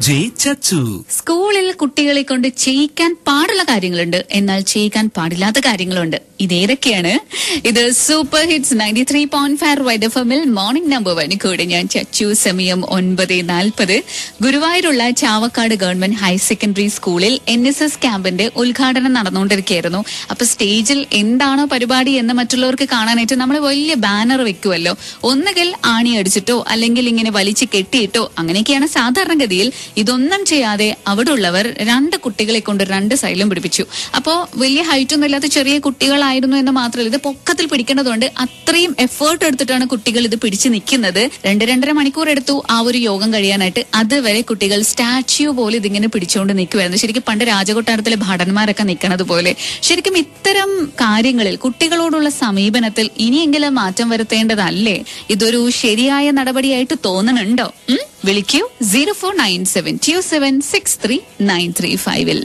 J ചച്ചു സ്കൂളിൽ കുട്ടികളെ കൊണ്ട് ചെയ്യിക്കാൻ പാടുള്ള കാര്യങ്ങളുണ്ട് എന്നാൽ ചെയ്യിക്കാൻ പാടില്ലാത്ത കാര്യങ്ങളുണ്ട് ഇതേതൊക്കെയാണ് ഇത് super hits ninety three point five wide എഫമിൽ മോർണിംഗ് നമ്പർ വൺ കൂടെ ഞാൻ ചച്ചു സമയം ഒൻപത് നാൽപ്പത് ഗുരുവായൂരുള്ള ചാവക്കാട് ഗവൺമെന്റ് ഹയർ സെക്കൻഡറി സ്കൂളിൽ എൻ എസ് എസ് ക്യാമ്പിന്റെ ഉദ്ഘാടനം നടന്നുകൊണ്ടിരിക്കുകയായിരുന്നു അപ്പൊ സ്റ്റേജിൽ എന്താണോ പരിപാടി എന്ന് മറ്റുള്ളവർക്ക് കാണാനായിട്ട് നമ്മൾ വലിയ ബാനർ വെക്കുമല്ലോ ഒന്നുകിൽ ആണി അടിച്ചിട്ടോ അല്ലെങ്കിൽ ഇങ്ങനെ വലിച്ചു കെട്ടിയിട്ടോ അങ്ങനെയൊക്കെയാണ് സാധാരണഗതിയിൽ ഇതൊന്നും ചെയ്യാതെ അവിടെ ഉള്ളവർ രണ്ട് കുട്ടികളെ കൊണ്ട് രണ്ട് സൈഡിലും പിടിപ്പിച്ചു അപ്പോ വലിയ ഹൈറ്റ് ഒന്നും ഇല്ലാത്ത ചെറിയ കുട്ടികളായിരുന്നു എന്ന് മാത്രമല്ല ഇത് പൊക്കത്തിൽ പിടിക്കേണ്ടതുകൊണ്ട് അത്രയും എഫേർട്ട് എടുത്തിട്ടാണ് കുട്ടികൾ ഇത് പിടിച്ചു നിൽക്കുന്നത് രണ്ട് രണ്ടര മണിക്കൂർ എടുത്തു ആ ഒരു യോഗം കഴിയാനായിട്ട് അതുവരെ കുട്ടികൾ സ്റ്റാച്യു പോലെ ഇതിങ്ങനെ പിടിച്ചുകൊണ്ട് നിൽക്കുമായിരുന്നു ശരിക്കും പണ്ട് രാജകൊട്ടാരത്തിലെ ഭടന്മാരൊക്കെ നിൽക്കുന്നത് പോലെ ശരിക്കും ഇത്തരം കാര്യങ്ങളിൽ കുട്ടികളോടുള്ള സമീപനത്തിൽ ഇനിയെങ്കിലും മാറ്റം വരുത്തേണ്ടതല്ലേ ഇതൊരു ശരിയായ നടപടിയായിട്ട് തോന്നുന്നുണ്ടോ ഉം? വിളിക്കൂ zero four nine seven two seven six three nine three ഫൈവിൽ